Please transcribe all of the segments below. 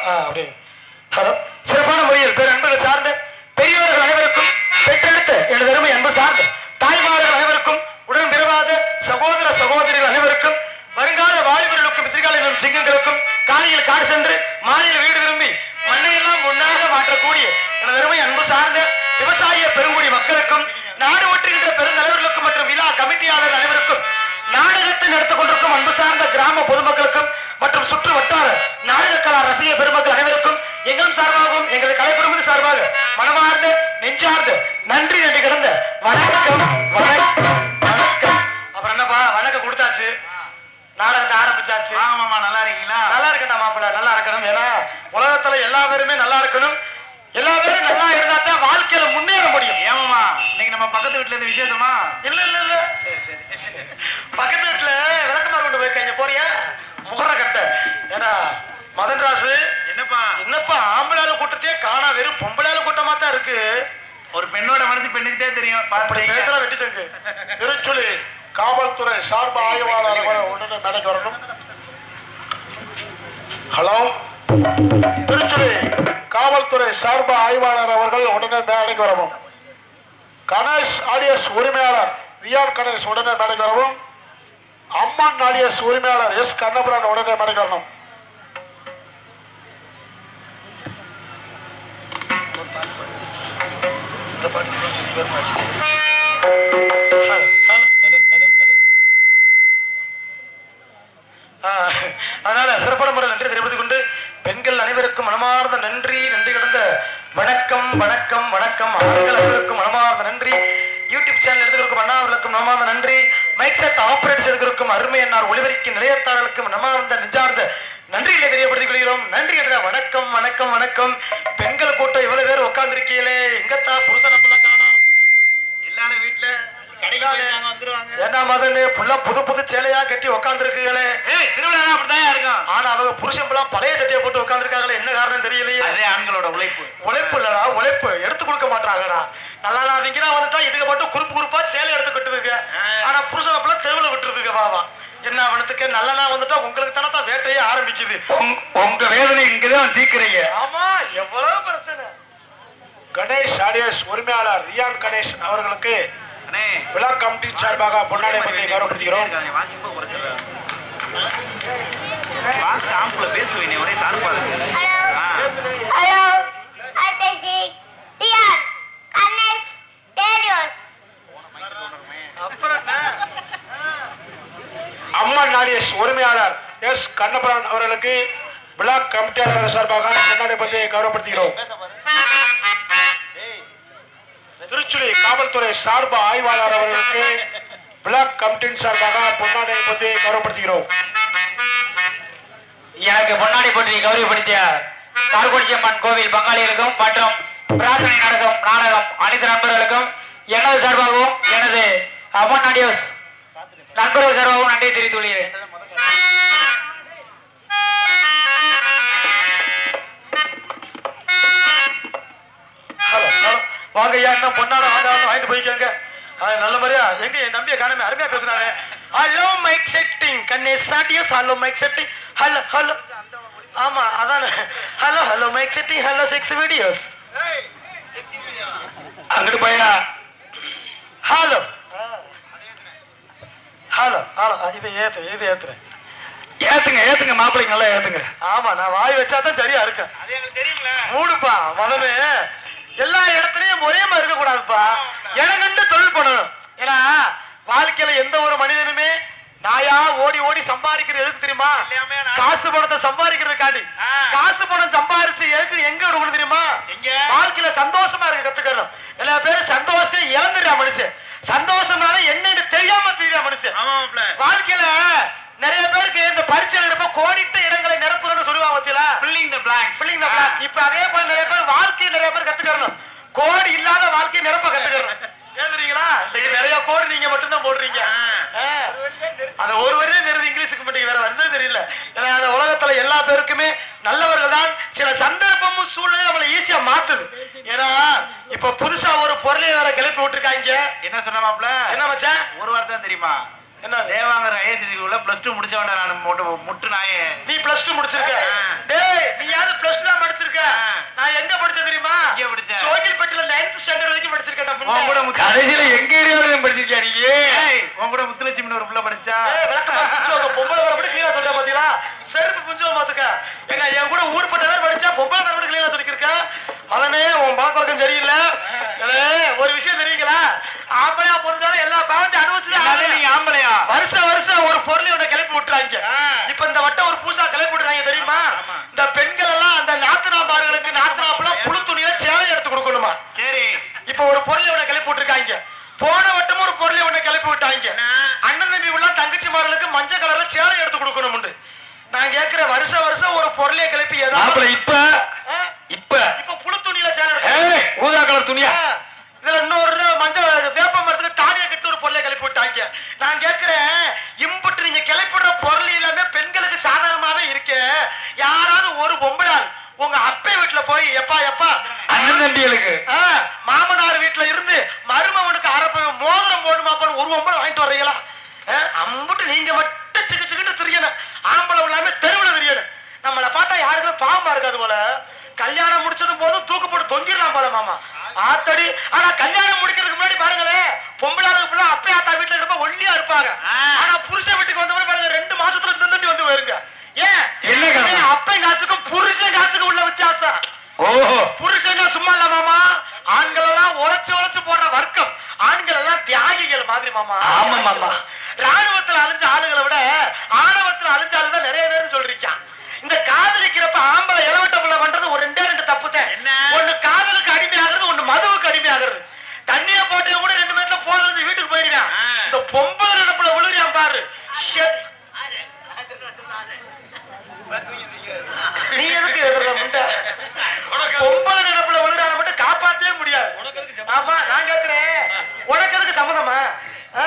ஆ, அப்படி ஹலோ சிறப்பான முறையில் பேர் அன்புகள் சார்ந்த பெரியவர்கள் அனைவருக்கும் பெற்றெடுத்த எனது அருமை அன்பு சார்ந்த தாய்மார்கள் அனைவருக்கும் உடன் பிறவாத சகோதர சகோதரிகள் அனைவருக்கும் வருங்கால வாலிபர்களுக்கும் எதிர்கால சிங்கங்களுக்கும் காலையில் காடு சென்று மாலையில் வீடு திரும்பி மண்ணையெல்லாம் ஒன்றாக மாற்றக்கூடிய எனது அருமை அன்பு சார்ந்த விவசாய பெருங்குடி மக்களுக்கும் நாடு ஒற்றுகின்ற பெருந்தலைவர்களுக்கும் மற்றும் விழா கமிட்டியாளர் அனைவருக்கும் நாடகத்தை நடத்திக் கொண்டிருக்கும் அன்பு சார்ந்த கிராம பொதுமக்களுக்கும் மற்றும் சுற்று வட்டார நாடக கலா ரசிக பெருமக்கள் அனைவருக்கும் எங்களும் சார்பாகவும் எங்களது கலைக்குழுமது சார்பாக மனமார்ந்த நெஞ்சார்ந்த நன்றி நன்றி கிடந்த வணக்கம் வணக்கம் வணக்கம் அப்புறம் என்னப்பா வணக்கம் கொடுத்தாச்சு நாடகத்தை ஆரம்பிச்சாச்சு ஆமாமா நல்லா இருக்கீங்களா நல்லா இருக்கட்டா மாப்பிள்ள நல்லா இருக்கணும் ஏன்னா உலகத்துல எல்லா பேருமே நல்லா இருக்கணும் எல்லா பேரும் நல்லா இருந்தா தான் வாழ்க்கையில முன்னேற முடியும் ஏமாமா இன்னைக்கு நம்ம பக்கத்து வீட்டுல இருந்து விசேஷமா இல்ல இல்ல இல்ல பக்கத்து வீட்டுல விளக்கமாறு கொண்டு போயிருக்காங்க போறியா முகர கட்ட ஏன்னா மதன் ராசு என்னப்பா என்னப்பா ஆம்பளால கூட்டத்தையே காணா வெறும் பொம்பளால கூட்டமா தான் இருக்கு ஒரு பெண்ணோட மனசு பெண்ணுக்கிட்டே தெரியும் அப்படி பாத்து பேசலாம் வெட்டி சங்கு திருச்சுழி காவல்துறை சார்பு ஆய்வாளர் அவர்கள் உடனே மேடைக்கு வரணும் ஹலோ திருச்சுழி காவல்துறை சார்பு ஆய்வாளர் அவர்கள் உடனே மேடைக்கு வரவும் கணேஷ் ஆடியஸ் உரிமையாளர் விஆர் கணேஷ் உடனே மேடைக்கு வரவும் அம்மன் ஆடியஸ் உரிமையாளர் எஸ் கண்ணபுரன் உடனே மேடைக்கு வரணும் ஆ, அதனால சிறப்பான முறையில் நன்றி தெரிவித்துக் கொண்டு பெண்கள் அனைவருக்கும் மனமார்ந்த நன்றி நன்றி கடந்த வணக்கம் வணக்கம் வணக்கம் ஆண்கள் அனைவருக்கும் மனமார்ந்த நன்றி யூடியூப் சேனல் எடுத்துருக்கும் அண்ணாவிற்கும் மனமார்ந்த நன்றி மைக் செட் ஆபரேட்ஸ் எடுத்திருக்கும் அருமை அன்னார் ஒளிபரிக்கும் நிலையத்தாளர்களுக்கும் மனமார்ந்த நெஞ்சார்ந்த நன்றிகளை தெரியப்படுத்திக் கொள்கிறோம் நன்றி என்ற வணக்கம் வணக்கம் வணக்கம் பெண்கள் கூட்டம் இவ்வளவு பேர் உட்கார்ந்திருக்கீங்களே எங்கத்தா புருஷனை புள்ள காணோம் எல்லாரும் வீட்டுல கடைக்கு போயிருக்காங்க வந்துருவாங்க ஏன்னா மதன் புள்ள புது புது சேலையா கட்டி உட்கார்ந்துருக்கீங்களே ஏய் திருவிழா அப்படிதான் இருக்கும் ஆனா அவங்க புருஷன் புள்ள பழைய சட்டையை போட்டு உட்கார்ந்துருக்காங்களே என்ன காரணம் தெரியலையே அதே ஆண்களோட உழைப்பு உழைப்பு இல்லடா உழைப்பு எடுத்து கொடுக்க மாட்டாங்கடா நல்லா நான் திங்கிறா வந்துட்டா இதுக்கு மட்டும் குறுப்பு குறுப்பா சேலை எடுத்து கட்டுதுங்க ஆனா புருஷன் புள்ள தெருவுல விட்டுருதுங்க பாவா என்ன அவனத்துக்கு நல்லனா வந்துட்டா உங்களுக்கு தானே தான் வேட்டையே ஆரம்பிக்குது உங்க வேதனை இங்கதான் தீக்குறீங்க ஆமா எவ்வளவு பிரச்சனை கணேஷ் ஆடியஸ் உரிமையாளர் ரியான் கணேஷ் அவர்களுக்கு அண்ணே விழா கமிட்டி சார்பாக பொன்னாடை பற்றி கௌரவப்படுத்துகிறோம் வாசிப்பா குறைச்சிடுறேன் வாட்ஸ் ஆம்புல பேசுவேன் ஒரே தாழ்ப்பா இருக்கு Hello. Hello. Hi, Daisy. Dion. Ganesh. Darius. அப்புறம் என்ன அம்மன் ஆடியஸ் உரிமையாளர் எஸ் கண்ணபுரன் அவர்களுக்கு விழா கமிட்டியாளர் சார்பாக பொன்னாடை பற்றி கௌரவப்படுத்துகிறோம் திருச்சுழி காவல்துறை சார்பு ஆய்வாளர் அவர்களுக்கு விழா கமிட்டியின் சார்பாக பொன்னாடை பற்றி கௌரவப்படுத்துகிறோம் எனக்கு பொன்னாடி போற்றி கௌரவப்படுத்திய கார்கோடியம்மன் கோவில் பங்காளிகளுக்கும் மற்றும் பிரார்த்தனை நடக்கும் நாடகம் அனைத்து நண்பர்களுக்கும் எனது சார்பாகவும் எனது அம்மன் ஆடியோஸ் நண்பர்கள் சார்பாகவும் நன்றி தெரிவித்துக் கொள்கிறேன் ஹலோ ஹலோ வாங்க ஐயா என்ன பொண்ணாட வாங்க வாங்க வாங்கிட்டு போய்க்கோங்க ஆ, நல்ல மாதிரியா எங்க என் தம்பியை காணமே அருமையா பேசுனாரு ஹலோ மைக் செட்டிங் கண்ணே சாட்டியஸ் hello mic setting hello hello ஆமா அதானே hello hello mic setting hello six videos அங்கிட்டு போயா ஹலோ ஹலோ ஹலோ இது ஏத்து இது ஏத்துறேன் ஏத்துங்க ஏத்துங்க மாப்பிள்ளைங்க நல்லா ஏத்துங்க ஆமா நான் வாய் வச்சா தான் சரியா இருக்கேன் அது எங்களுக்கு தெரியுங்களா மூடுப்பா முதல்ல எல்லா இடத்துலயும் ஒரே மாதிரி இருக்க கூடாதுப்பா எனக்குண்டு தொழில் பண்ணணும் ஏன்னா வாழ்க்கையில எந்த ஒரு மனிதனுமே நாயா ஓடி ஓடி சம்பாதிக்கிறது எதுக்கு தெரியுமா எல்லாமே நான் காசு பணத்தை சம்பாதிக்கிறதுக்காண்டி ஆ. காசு பணம் சம்பாதிச்சு எதுக்கு எங்க விடணும் தெரியுமா எங்க? வாழ்க்கையில சந்தோஷமா இருக்க கத்துக்கணும் எல்லா பேரும் சந்தோஷத்தை இழந்துடுறா மனுஷன் சந்தோஷம்னால என்னன்னு தெரியாம தெரியுறா மனுஷன் ஆமா மாப்ள வாழ்க்கையில நிறைய பேருக்கு இந்த பரீட்சை நிரப்ப கோடிட்ட இடங்களை நிரப்புகள்னு சொல்லுவாங்க பத்தியா ஃபில்லிங் த பிளாங்க் பிள்ளைங்க தான் black. இப்ப அதே போல நிறைய பேர் வாழ்க்கையை நிறைய பேர் கத்துக்கறணும் கோடி இல்லாத வாழ்க்கையை நிரப்ப கத்துக்கறணும் கேக்குறீங்களா இன்னைக்கு நிறைய கோடி நீங்க மட்டும்தான் போடுறீங்க ஆ. அந்த ஒரு வரையே தெரியுது இங்கிலீஷுக்கு மட்டும் வேற வந்து தெரியல ஏன்னா அந்த உலகத்துல எல்லா பேருக்குமே நல்லவர்கள் தான் சில சந்தர்ப்பமும் சூழ்நிலை நம்மளை ஈஸியா மாத்துது ஏன்னா இப்ப புதுசா ஒரு பொருளை வேற கிளப்பி விட்டுருக்காங்க என்ன சொன்ன மாப்ள என்ன மச்சான் ஒரு வார்த்தை தான் தெரியுமா என்ன தேவாங்கர் ஐஎஸ்சி உள்ள பிளஸ் டூ முடிச்சவன்டா நான் முட்டு முட்டு நாயே நீ பிளஸ் டூ முடிச்சிருக்க ஆ. டேய் நீ யாரு பிளஸ் நைன்த் ஸ்டாண்டர்ட் வரைக்கும் படிச்சிருக்கேன் நான் உன் கூட முன்ன. முத்து- கடைசியில எங்க ஏரியாவிலும் படிச்சிருக்கியா நீ ஏய், உன் கூட முத்துலட்சுமின்னு ஒரு புள்ள படிச்சா ஏய், விளக்கமா புரிஞ்சுக்கோங்க. பொம்பளை வர மட்டும் clear ஆ சொல்லிட்டேன் பாத்தீங்களா? செருப்பு புரிஞ்சுக்கோ பாத்துக்க. ஏங்க, என் கூட ஊர்பட்ட பேர் படிச்சா பொம்பளை வர மட்டும் clear ஆ சொல்லிக்கிருக்க. மகனே, உன் பழக்கவழக்கம் சரியில்லை. ஏலே, ஒரு விஷயம் தெரியுங்களா ஆம்பளையா பொறுத்தாலும் எல்லா பாவத்தையும் அனுபவிச்சுதான் அதனால ஆகணும். நீங்க ஆம்பளையா வருஷம் வருஷம் ஒரு பொருளை ஒண்ணு கிளப்பி விட்டுறாங்க ஆ. இப்ப இந்த வட்டம் ஒரு பூசா கிளப்பி விட்டுறாங்க தெரியுமா ஆமா. இந்த பெண்கள் எல்லாம் அந்த நாத்தனாபார்களுக்கு நாத்தனாப்பெல்லாம் புழு துணியில சேலை எடுத்து கொடுக்கணுமா சரி இப்ப ஒரு பொருளை ஒண்ணு கிளப்பி விட்டுருக்காங்க போன வட்டமும் ஒரு பொருளை ஒண்ணு கிளப்பி விட்டாங்க என்ன? அண்ணன் தம்பி உள்ள தங்கச்சி மார்களுக்கு மஞ்சள் கலர்ல சேலை எடுத்து கொடுக்கணும் நான் கேக்குற வருஷம் வருஷம் ஒரு பொருளை கிளப்பி மாப்பிள ஏதாவது இப்ப ஆ? இப்ப இப்ப புழு துணியில சேலை எடுத்து ஏய், ஊதா கலர் துணியா ஆ, இதுல இன்னொரு மஞ்சள் வேப்ப மரத்துக்கு தாலியை கட்டி ஒரு பொருளை கிளப்பி விட்டாங்க நான் கேக்குறேன் இம்புட்டு நீங்க கிளப்பிடுற பொருள் எல்லாமே பெண்களுக்கு சாதாரணமாவே இருக்கு யாராவது ஒரு பொம்பளால் உங்க அப்பே வீட்டுல போய் எப்பா எப்பா அண்ணன் தம்பிகளுக்கு ஆ, மாமனார் வீட்டுல இருந்து மருமவனுக்கு அரப்ப மோதிரம் போடுமாப்பான்னு ஒரு ஒன்பது வாங்கிட்டு வர்றீங்களா ஆ, அம்புட்டு நீங்க மட்டும் சிக்கு சிக்கிட்டு தெரியணும் ஆம்பளை இல்லாம தெருவுல தெரியணும் நம்மளை பார்த்தா யாருக்குமே பாவமா இருக்காது போல கல்யாணம் முடிச்சதும் போதும் தூக்கு போட்டு தொங்கிடலாம் போல மாமா ஆத்தடி ஆனா கல்யாணம் முடிக்கிறதுக்கு முன்னாடி பாருங்களேன் பொம்பளாளுக்கு பிள்ளை அப்பே ஆத்தா வீட்டுல இருப்ப ஒல்லியா இருப்பாங்க ஆ. ஆனா புருஷன் வீட்டுக்கு வந்தவங்க பாருங்க ரெண்டு மாசத்துல தின்னு வந்து போயிருங்க ஏன் என்ன காரணம்? ஏன் அப்பன் காசுக்கும் புருஷன் காசுக்கும் உள்ள வித்தியாசம் ஓஹோ புருஷங்க சும்மா இல்ல மாமா ஆண்கள் எல்லாம் உழைச்சு உழைச்சு போடுற வர்க்கம் ஆண்கள் எல்லாம் தியாகிகள் மாதிரி மாமா ஆமா மாமா. ராணுவத்துல அழிஞ்ச ஆளுகளை விட ஆணவத்துல அழிஞ்ச ஆளு தான் நிறைய பேர் சொல்றீங்க இந்த காதலிக்கிறப்ப ஆம்பளை இளவட்ட புள்ள பண்றது ஒரு ரெண்டே ரெண்டு தப்பு தான் என்ன? ஒண்ணு காதலுக்கு அடிமையாகிறது ஒண்ணு மதுவுக்கு அடிமையாகிறது தண்ணிய போட்டு கூட ரெண்டு பேர்ல போதும் வீட்டுக்கு போயிருக்கான் ஆ. இந்த பொம்பளை நினைப்புல விழுறியான் பாரு ஷெட். நீ எதுக்கு எதிர்ற முண்டை பொம்பளை நினைப்புல விழுறான மட்டும் காப்பாத்தவே முடியாது ஆமா நான் கேக்குறேன் உனக்கு எதுக்கு சம்மதமா ஆ?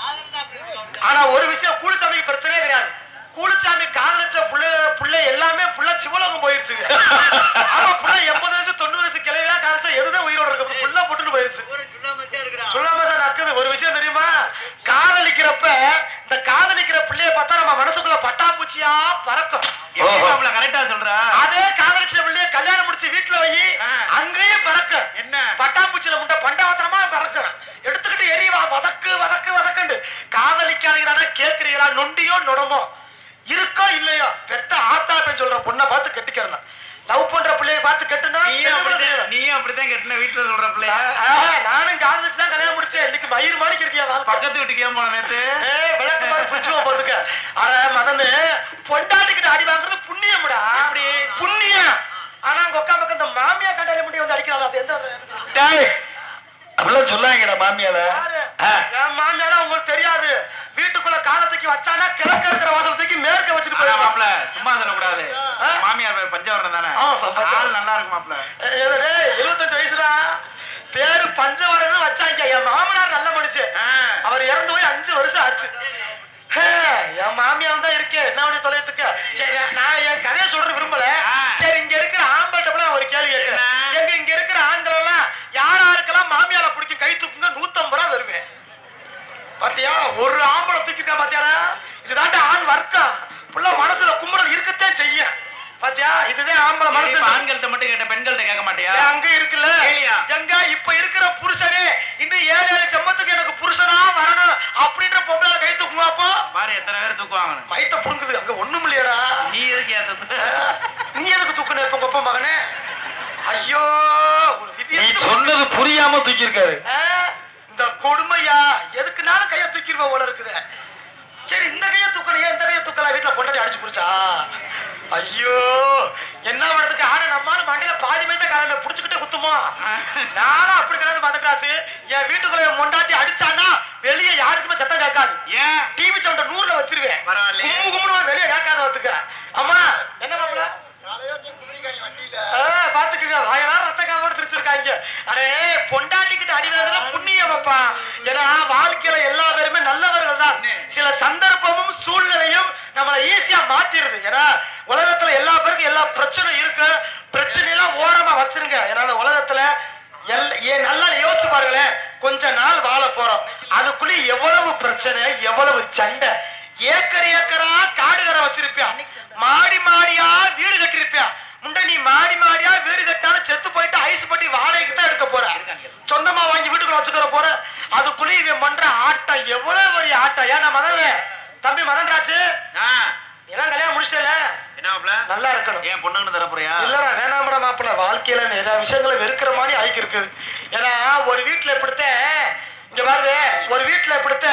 ஆனா ஒரு விஷயம் கூலிச்சாமிக்கு பிரச்சனையே கிடையாது கூலிச்சாமி காதலிச்ச புள்ள புள்ள எல்லாமே புள்ள சிவலோகம் போயிருச்சுங்க ஆமா புள்ள எண்பது வயசு தொண்ணூறு வயசு கிளையா காதலிச்சா எதுதான் உயிரோட இருக்கு புள்ள போட்டுட்டு போயிருச்சு சொல்லாம சார் நக்குது ஒரு விஷயம் தெரியுமா காதலிக்கிறப்ப இந்த காதலிக்கிற பிள்ளைய பார்த்தா நம்ம மனசுக்குள்ள பட்டாம்பூச்சியா பறக்கும் எப்படி மாப்பிள கரெக்டா சொல்ற அதே காதலிச்ச பிள்ளைய கல்யாணம் முடிச்சு வீட்டுல வை ஆ. அங்கேயும் பறக்கும் என்ன பட்டாம்பூச்சியில முட்டை பண்டவத்திரமா பறக்கும் எடுத்துக்கிட்டு எரியவா வதக்கு வதக்கு வதக்குண்டு காதலிக்காதீங்கடா கேக்குறீங்களா நொண்டியோ நொடமோ இருக்கோ இல்லையோ பெத்த ஆத்தா பெண் சொல்ற பொண்ணை பார்த்து கட்டிக்கிறேன் லவ் பண்ற பிள்ளைய பார்த்து கட்டுனா நீயும் அப்படித்தான் நீயும் அப்படித்தான் கட்டின வீட்டுல சொல்ற பிள்ளையா ஆ, நானும் காதலிச்சு தான் கல்யாணம் முடிச்சேன் இன்னைக்கு மயிர் மாணிக்கு இருக்கியா வாழ்க்கை பக்கத்து வீட்டுக்கு ஏன் போன நேத்து ஏய், விளக்கு மாதிரி பிடிச்சுவா பாத்துக்க. அட, மதனு, பொண்டாட்டிக்கிட்ட அடி வாங்குறது புண்ணியம்டா. புண்ணியம். ஆனா அங்க உட்கார்ந்து உட்கார்ந்து இந்த மாமியா கண்டாலே முடி வந்து அடிக்கிறாளா? அது எந்த ஒரு- டேய், அப்படிலாம் சொல்லாங்கடா மாமியால யாரு? ஆ. என் மாமியாலாம் உங்களுக்கு தெரியாது வீட்டுக்குள்ள காலத்துக்கு வச்சானா கிழக்க இருக்கிற வாசல் தூக்கி மேற்க வச்சுட்டு ஆனா போயிருவான். மாப்பிள சும்மா சொல்லக்கூடாது ஆ? மாமியார் பேர் பஞ்சவரணம் தானே ஆ, ப- பஞ்சவரணம். ஆள் நல்லா இருக்கு மாப்பிள ஏய், எது டேய், 75 வயசுடா. பேரு பஞ்சவரன்னு வச்சாங்க என் மாமனார் நல்ல மனுஷன் ஆ. அவர் இறந்து போய் அஞ்சு வருஷம் ஆச்சு ஹே, என் மாமியார் தான் இருக்கு என்ன பண்ணி தொலைத்துக்க சரி நான் என் கதையை சொல்ற விரும்பல ஆ. சரி இங்க இருக்கிற ஆம்பளை ஒரு கேள்வி கேட்கிறேன் என்ன? எங்க இங்க இருக்கிற ஆண்கள் எல்லாம் யார் யாருக்கெல்லாம் மாமியார பிடிக்கும் கை தூக்குங்க நூத்தம்பது ரூபா வருவேன் பாத்தியா ஒரு ஆம்பளை தூக்கிட்டா பாத்தியாரா இதுதான்டா ஆண் வர்க்கம் புள்ள மனசுல கும்புறல் இருக்கத்தான் செய்ய பாத்தியா இதுதான் ஆம்பளை இப்ப மனசு ஆண்கள்ட்ட மட்டும் கேட்ட பெண்கள்ட்ட கேட்க மாட்டியா ஏன் அங்க இருக்குல்ல கேளியா? எங்க இப்ப இருக்கிற புருஷனே இன்னும் ஏழு ஏழு ஜம்மத்துக்கு எனக்கு புருஷனா வரணும் அப்படின்ற பொம்பளை கை தூக்குமா அப்போ பாரு எத்தனை பேர் தூக்குவாங்க மயத்த புடுங்குது அங்க ஒண்ணும் இல்லையடா நீ எதுக்கு ஏத்தது நீ எதுக்கு தூக்குன இப்ப உங்க அப்பா மகனே ஐயோ ஒரு நீ விதியை சொன்னது புரியாம தூக்கியிருக்காரு ஆ, இந்த கொடுமையா எதுக்குனாலும் கைய தூக்கிடுவா போல இருக்குது சரி இந்த கைய தூக்கணும் ஏன் இந்த கைய தூக்கலாம் வீட்டுல பொண்டாட்டி அடிச்சு புடிச்சா ஐயோ என்ன பண்றதுக்கு ஆனா நம்மால மண்டையில பாதி மைத்த காலமே புடிச்சுக்கிட்டே குத்துமோ நானும் அப்படி கிடையாது மத கிளாஸ் என் வீட்டுக்குள்ள என் பொண்டாட்டி அடிச்சானா வெளியே யாருக்குமே சத்தம் கேட்காது ஏன் டிவி சவுண்ட நூறுல வச்சிருவேன் பரவாயில்லையே. கும்பு கும்புன்னு வெளியே கேட்காத வந்துக்க அம்மா என்ன மாப்பிள்ள ஆ, பாத்துக்குங்க வாயெல்லாம் ரத்த காமோடு திருச்சிருக்காங்க அரே பொண்டாட்டிக்கிட்ட அடி வாங்குறது புண்ணியம் அப்பா ஏன்னா வாழ்க்கையில எல்லா பேருமே நல்லவர்கள் தான் சில சந்தர்ப்பமும் சூழ்நிலையும் நம்மளை ஈஸியா மாத்திருது ஏன்னா உலகத்துல எல்லா பேருக்கும் எல்லா பிரச்சனை இருக்கு பிரச்சனையெல்லாம் ஓரமா வச்சிருங்க ஏன்னா இந்த உலகத்துல எல்- ஏன் நல்லா யோசிச்சு பாருங்களேன் கொஞ்ச நாள் வாழ போறோம் அதுக்குள்ள எவ்வளவு பிரச்சனை எவ்வளவு சண்டை ஏக்கர் ஏக்கரா காடுகரை வச்சிருப்பியா மாடி மாடியா வீடு கட்டிருப்பியா முண்டை நீ மாடி மாடியா வீடு கட்டாலும் செத்து போயிட்டு ஐஸ் பட்டி வாடகைக்கு தான் எடுக்க போற பார்த்தா ஏன்டா மதன் தம்பி மதன்ராச்சு ஆ, எல்லாம் கல்யாணம் முடிச்சிட்டல என்ன மாப்பிள நல்லா இருக்கணும் ஏன் பொண்ணுன்னு தர போறியா இல்லடா வேணாம்டா மாப்பிள்ள வாழ்க்கையில நிறைய விஷயங்களை வெறுக்கிற மாதிரி ஆயிக்கு இருக்குது ஏன்னா ஒரு வீட்டுல இப்படித்த இங்க பாருங்க ஒரு வீட்டுல இப்படித்த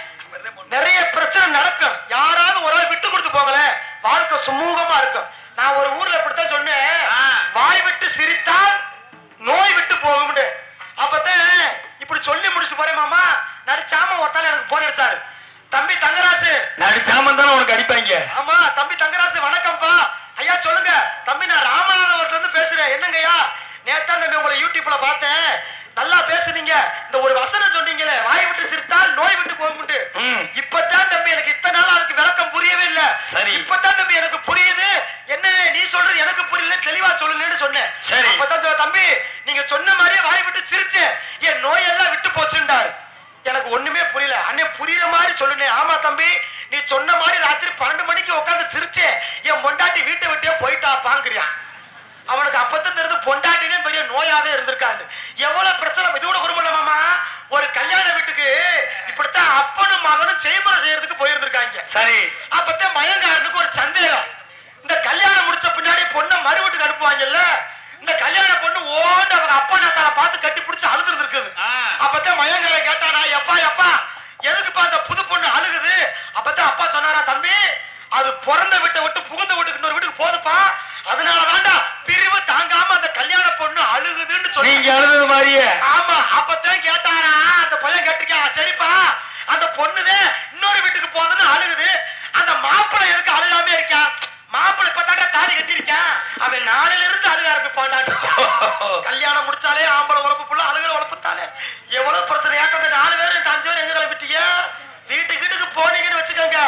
நிறைய பிரச்சனை நடக்கும் யாராவது ஒரு ஆள் விட்டு கொடுத்து போகல வாழ்க்கை சுமூகமா இருக்கும் நான் ஒரு ஊர்ல இப்படித்தான் சொன்னேன் ஆ. வாய் விட்டு சிரித்தால் நோய் விட்டு போகும்னு அப்பதான் இப்படி சொல்லி முடிச்சுட்டு போறேன் மாமா நடிச்சாம ஒருத்தால எனக்கு போன் அடிச்சாரு தம்பி தங்கராசு நடிச்சாமன் தானே உனக்கு அடிப்பாங்க ஆமா தம்பி தங்கராசு வணக்கம்ப்பா ஐயா சொல்லுங்க தம்பி நான் ராமநாதபுரத்துல இருந்து பேசுறேன் என்னங்க ஐயா நேத்தான் தம்பி உங்களை யூடியூப்ல பார்த்தேன் நல்லா பேசுனீங்க இந்த ஒரு வசனம் சொன்னீங்களே வாய் விட்டு சிரித்தால் நோய் விட்டு போகும்ட்டு ம். இப்பதான் தம்பி எனக்கு இத்தனை நாள் அதுக்கு விளக்கம் புரியவே இல்ல சரி. இப்பதான் தம்பி எனக்கு புரியுது என்ன நீ சொல்றது எனக்கு புரியல தெளிவா சொல்லுங்கன்னு சொன்னேன் சரி. அப்பதான் சொ- தம்பி நீங்க சொன்ன மாதிரியே வாய் விட்டு சிரிச்சேன் என் நோயெல்லாம் விட்டு போச்சுண்டாரு எனக்கு ஒண்ணுமே புரியல அண்ணே புரியுற மாதிரி சொல்லுனே ஆமா தம்பி நீ சொன்ன மாதிரி ராத்திரி பன்னெண்டு மணிக்கு உட்கார்ந்து சிரிச்சே என் பொண்டாட்டி வீட்டை விட்டே போயிட்டா பாங்குறியான் அவனுக்கு அப்பத்தான் தெரிஞ்சு பொண்டாட்டினே பெரிய நோயாவே இருந்திருக்காண்டு எவ்வளவு பிரச்சனை இது கூட குடும்பம் மாமா ஒரு கல்யாண வீட்டுக்கு இப்படித்தான் அப்பனும் மகனும் செய்முறை செய்யறதுக்கு போயிருந்திருக்காங்க சரி அப்பத்தான் மயங்காரனுக்கு ஒரு சந்தேகம் இந்த கல்யாணம் முடிச்ச பின்னாடி பொண்ணை மறு வீட்டுக்கு அனுப்புவாங்கல்ல இந்த கல்யாண பொண்ணு ஓண்டு அவங்க அப்பா நாத்தால பார்த்து கட்டி பிடிச்சு அழுதுட்டு இருக்குது ஆ. அப்பதான் மயங்காரன் கேட்டானா எப்பா எப்பா எதுக்குப்பா அந்த புது பொண்ணு அழுகுது அப்பதான் அப்பா சொன்னாரா தம்பி அது பிறந்த வீட்டை விட்டு புகுந்த வீட்டுக்கு இன்னொரு வீட்டுக்கு போதுப்பா அதனால தாண்டா பிரிவு தாங்காம அந்த கல்யாண பொண்ணு அழுகுதுன்னு சொல்லி நீங்க அழுது மாதிரியே ஆமா அப்பதான் கேட்டாரா அந்த பையன் கேட்டிருக்கா சரிப்பா அந்த பொண்ணுதே இன்னொரு வீட்டுக்கு போகுதுன்னு அழுகுது அந்த மாப்பிள்ளை எதுக்கு அழுகாம இருக்கா மாப்பிள்ளை இப்பதாங்க தாலி கட்டியிருக்கான் அவன் நாளையில இருந்து அழுக ஆரம்பிப்பான்டான்னு கல்யாணம் முடிச்சாலே ஆம்பளை உழப்பு புள்ள அழுகிற உழப்புத்தாலே எவ்வளவு பிரச்சனை ஏட்ட அந்த நாலு பேர் இந்த அஞ்சு பேர் எங்க கிளம்பிட்டீங்க வீட்டுக்கு வீட்டுக்கு போனீங்கன்னு வச்சுக்கோங்க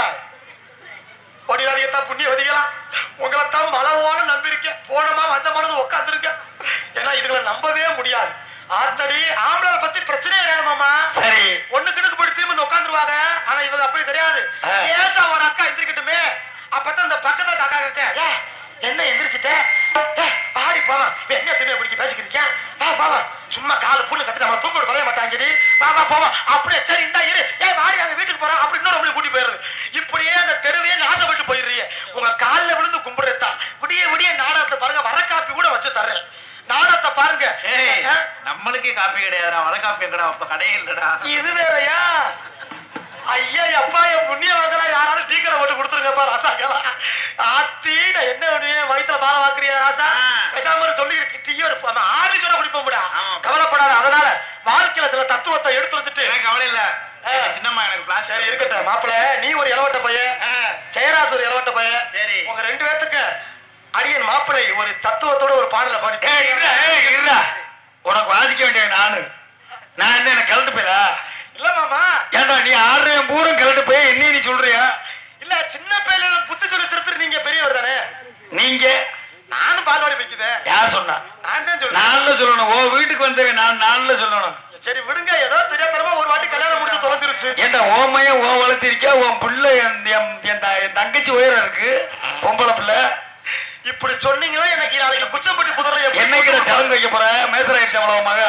கொடியாதியத்தான் புண்ணியவதிகளா உங்களை தான் மலவோட நம்பியிருக்கேன் போனமா வந்தமானது உட்காந்துருக்கேன் ஏன்னா இதுகளை நம்பவே முடியாது ஆத்தடி ஆம்பளை பத்தி பிரச்சனையே கிடையாது மாமா சரி ஒண்ணு கிணக்கு போட்டு திரும்ப உட்காந்துருவாங்க ஆனா இவங்க அப்படி கிடையாது ஆ. ஏசா ஒரு அக்கா எந்திரிக்கட்டுமே அப்பதான் இந்த பக்கத்துல காக்கா கிட்ட "ஏ, என்ன எந்திரிச்சிட்ட ஏ, பாடி போவான் என்ன திரும்ப பிடிக்க பேசிக்கிறீங்க வா போவான் சும்மா கால புண்ணு கட்டி நம்ம தூக்க தொலைய மாட்டாங்கடி வா வா போவான் அப்படியே சரி இந்தா இரு ஏன் மாறி அங்க வீட்டுக்கு போறான் அப்படி இன்னொரு நம்மளுக்கு கூட்டி போயிருது இப்படியே அந்த தெருவையே நாசப்பட்டு போயிடுறீங்க உங்க கால்ல விழுந்து கும்பிடுறதா விடிய விடிய நாடகத்தை பாருங்க வர காப்பி கூட வச்சு தர்றேன் நாடகத்தை பாருங்க ஏய் ஆ? நம்மளுக்கே காப்பி கிடையாதுடா வர காப்பி எங்கடா அப்ப கடையே இல்லடா இது வேறயா ஐயா அப்பா என் புண்ணிய வாங்கல யாராலும் டீ கடை போட்டு கொடுத்துருங்கப்பா ராசாக்கெல்லாம் ஆத்தி நான் என்ன பண்ணுவேன் வயிற்றுல பால வாக்குறியா ராசா ஆ. பேசாம இரு, சொல்லி டீயோ ஆறு சொல்ல குடிப்போம்டா ஆமா. கவலைப்படாத அதனால வாழ்க்கையில சில தத்துவத்தை எடுத்து வச்சுட்டு எனக்கு கவலை இல்ல ஆ. எங்க சின்னம்மா எனக்கு பிளாஸ் சரி இருக்கட்டும் மாப்பிள நீ ஒரு இளவட்ட பையன் ஜெயராஸ் ஒரு இளவட்ட பையன் சரி. உங்க ரெண்டு பேர்த்துக்கு அடியன் மாப்பிளை ஒரு தத்துவத்தோட ஒரு பாடல பாடி ஏய் இருடா ஏய் இருடா உனக்கு வாசிக்க வேண்டிய நானு நான் என்ன எனக்கு கலந்து போயிடா இல்ல மாமா ஏன்டா நீ ஆடுறேன் பூரம் கலட்டு போய் என்ன நீ சொல்றியா இல்ல சின்ன பையல புத்தி சொல்லி திருத்துட்டு நீங்க பெரியவர் தானே நீங்க நானும் பால்வாடி வைக்குதேன் யார் சொன்னா நான் தான் சொல்றேன் நான்ல சொல்லணும் ஓ வீட்டுக்கு வந்தவன் நான் நான்ல சொல்லணும் சரி விடுங்க ஏதோ தெரியாதனமா ஒரு வாட்டி கல்யாணம் முடிச்சு தொலைஞ்சிருச்சு ஏன்டா ஓ மையம் ஓ வளர்த்திருக்கா உன் பிள்ளை என் என் என் த- என் தங்கச்சி உயரம் இருக்கு பொம்பளை பிள்ளை இப்படி சொன்னீங்களா எனக்கு நாளைக்கு குச்சம்பட்டி புதரை என்னைக்கிற சலங்கு வைக்க போற மேசராயிடுச்சு அவ்வளவு மக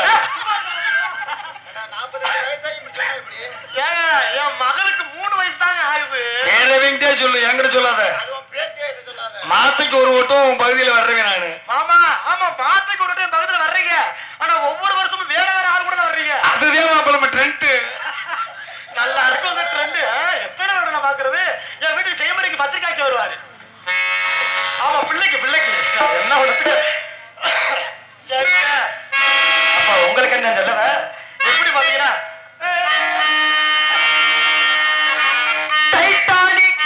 ஏங்க என் மகளுக்கு மூணு வயசு தாங்க ஆகுது வேறவங்கிட்டே சொல்லு என்கிட்ட சொல்லாத மாத்தைக்கு ஒரு ஓட்டம் உன் பகுதியில வர்றேன் நானு மாமா ஆமா மாத்துக்கு ஒரு டைம் பக்கத்துல வர்றீங்க ஆனா ஒவ்வொரு வருஷமும் வேற வேற ஆள் கூட தான் வர்றீங்க அதுதான் மாப்பிள்ள ட்ரெண்ட் நல்லா இருக்கும் அந்த ட்ரெண்ட் எத்தனை வருடம் நான் பாக்குறது என் வீட்டுக்கு செய்யமணிக்கு பத்திரிக்காய்க்கு வருவாரு ஆமா பிள்ளைக்கு பிள்ளைக்கு என்ன உனக்கு சரிங்க அப்ப உங்களுக்கு என்ன சொல்லுவேன் எப்படி பாத்தீங்கன்னா டைட்டானிக்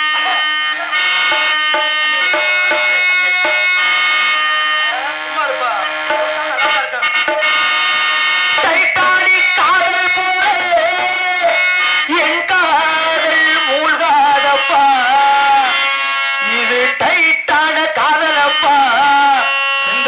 சும்மா இருப்பா நல்லா இருக்கேன் டைட்டானிக் காதல் போல என் காதல் மூழ்காதப்பா இது டைட்டான காதலப்பா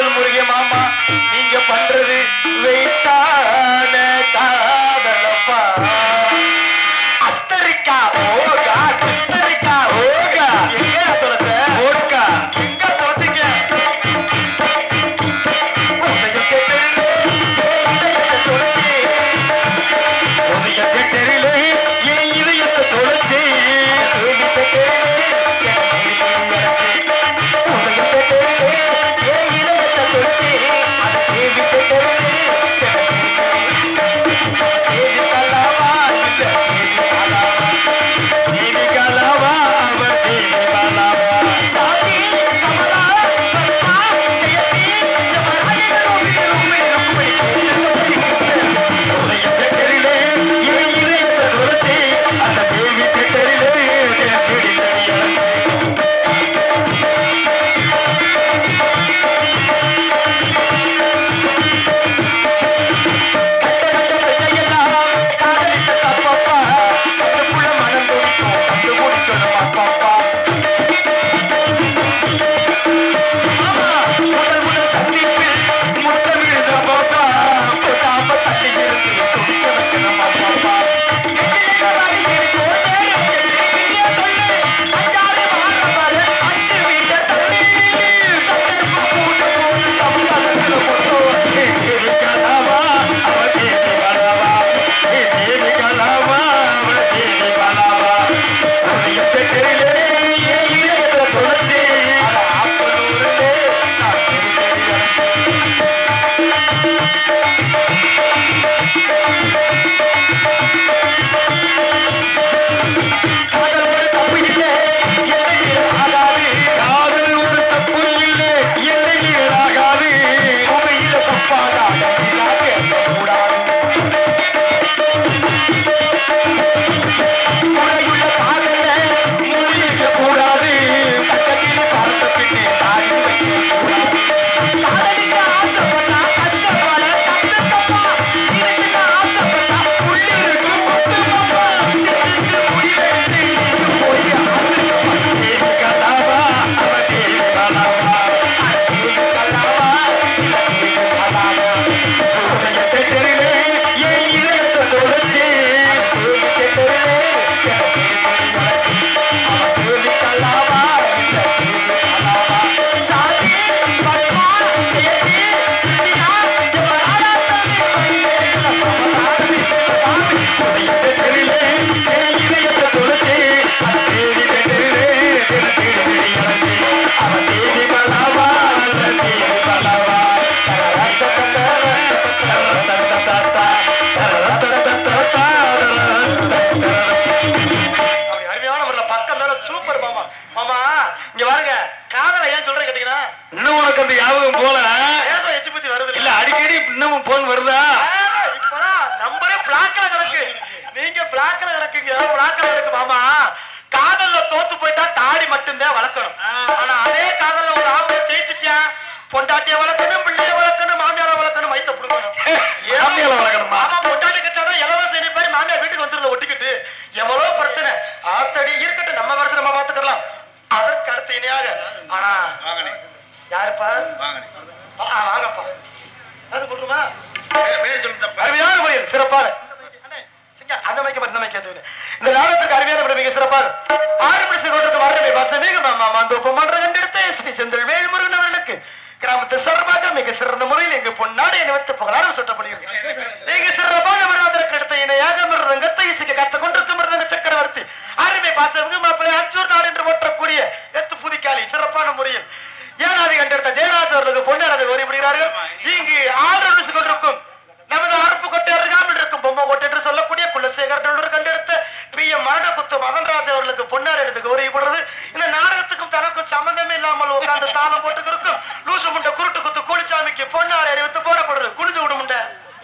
இன்னும் உனக்கு அந்த ஞாபகம் போல ஏதோ எச்சி பத்தி வருது இல்ல அடிக்கடி இன்னமும் போன் வருதா இப்பதான் நம்பரே பிளாக்ல கிடக்கு நீங்க பிளாக்ல கிடக்குங்க பிளாக்ல கிடக்கு மாமா காதல்ல தோத்து போயிட்டா தாடி மட்டும்தான் வளர்க்கணும் ஆனா அதே காதல்ல ஒரு ஆம்பளை ஜெயிச்சுட்டியா பொண்டாட்டிய வளர்க்கணும் பிள்ளைய வளர்க்கணும் மாமியார வளர்க்கணும் வயித்த புடுங்கணும் மாமியாரை வளர்க்கணுமா? ஆமா பொண்டாட்டி கட்டாதான் இலவச இனிப்பாரி மாமியார் வீட்டுக்கு வந்துருந்த ஒட்டிக்கிட்டு எவ்வளவு பிரச்சனை ஆத்தடி இருக்கட்டும் நம்ம பிரச்சனை நம்ம பாத்துக்கலாம் அதற்கு அடுத்து இணையாக ஆனா வாங்கண்ணே யாருப்பா வாங்கண்ணே ஆ, ஆ, வாங்கப்பா அது போட்டுமா பே- பேர் சொல்லிட்டப்பா அருமையான முறையில் சிறப்பாக அந்த மைக்க மருந்து மைக்க தேவை இந்த நாடகத்துக்கு அருமையான விட மிக சிறப்பாக ஆறு மணி கொண்டு வரவே வசமிக மாமா மாந்தோப்பு மன்ற கண்டெடுத்த எஸ்பி செந்தில் வேல்முருகன் அவர்களுக்கு கிராமத்து சார்பாக மிக சிறந்த முறையில் எங்க பொன்னாடு நிமித்து புகழாரம் சுட்டப்படுகிறது மிக சிறப்பான வருவதற்கு அடுத்த இணையாக மிருதங்கத்தை இசைக்க கத்துக் கொண்டிருக்கும் மிருதங்க சக்கரவர்த்தி அருமை பாசமிகு மாப்பிள்ளை அச்சூர் நாடு என்று ஒற்றக்கூடிய எத்து புதிக்காளி சிறப்பான முறையில் ஏனாதி கண்டெடுத்த ஜெயராஜ் அவர்களுக்கு பொன்னாரதை ஓரிவிடுகிறார்கள் இங்கு ஆறு கொண்டிருக்கும் நமது அறுப்பு கொட்டை அருகாமல் இருக்கும் பொம்மை கொட்டை என்று சொல்லக்கூடிய குலசேகரனோடு கண்டெடுத்த பி எம் மரணகுத்து மகன்ராஜ் அவர்களுக்கு பொன்னார் எடுத்து கௌரவப்படுறது இந்த நாடகத்துக்கும் தனக்கும் சம்பந்தமே இல்லாமல் உட்கார்ந்து தாளம் போட்டு இருக்கும் லூசு முண்டை குருட்டு குத்து கூலிச்சாமிக்கு பொன்னார் அறிவித்து போடப்படுறது குனிஞ்சு விடு முண்டை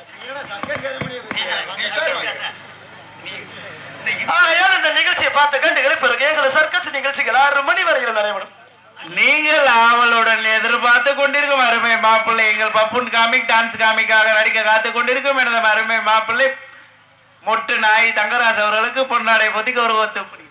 ஆகையால் இந்த நிகழ்ச்சியை பார்த்து கண்டுகளை பிறகு எங்கள் சர்க்கஸ் நிகழ்ச்சிகள் ஆறு மணி வரையில் நடைபெறும் நீங்கள் ஆவலுடன் எதிர்பார்த்து கொண்டிருக்கும் அருமை மாப்பிள்ளை எங்கள் பப்புன் காமிக் டான்ஸ் காமிக்காக நடிக்க காத்து கொண்டிருக்கும் எனது அருமை மாப்பிள்ளை மொட்டு நாய் தங்கராஜ் அவர்களுக்கு பொன்னாடை பொத்தி கௌரவத்தை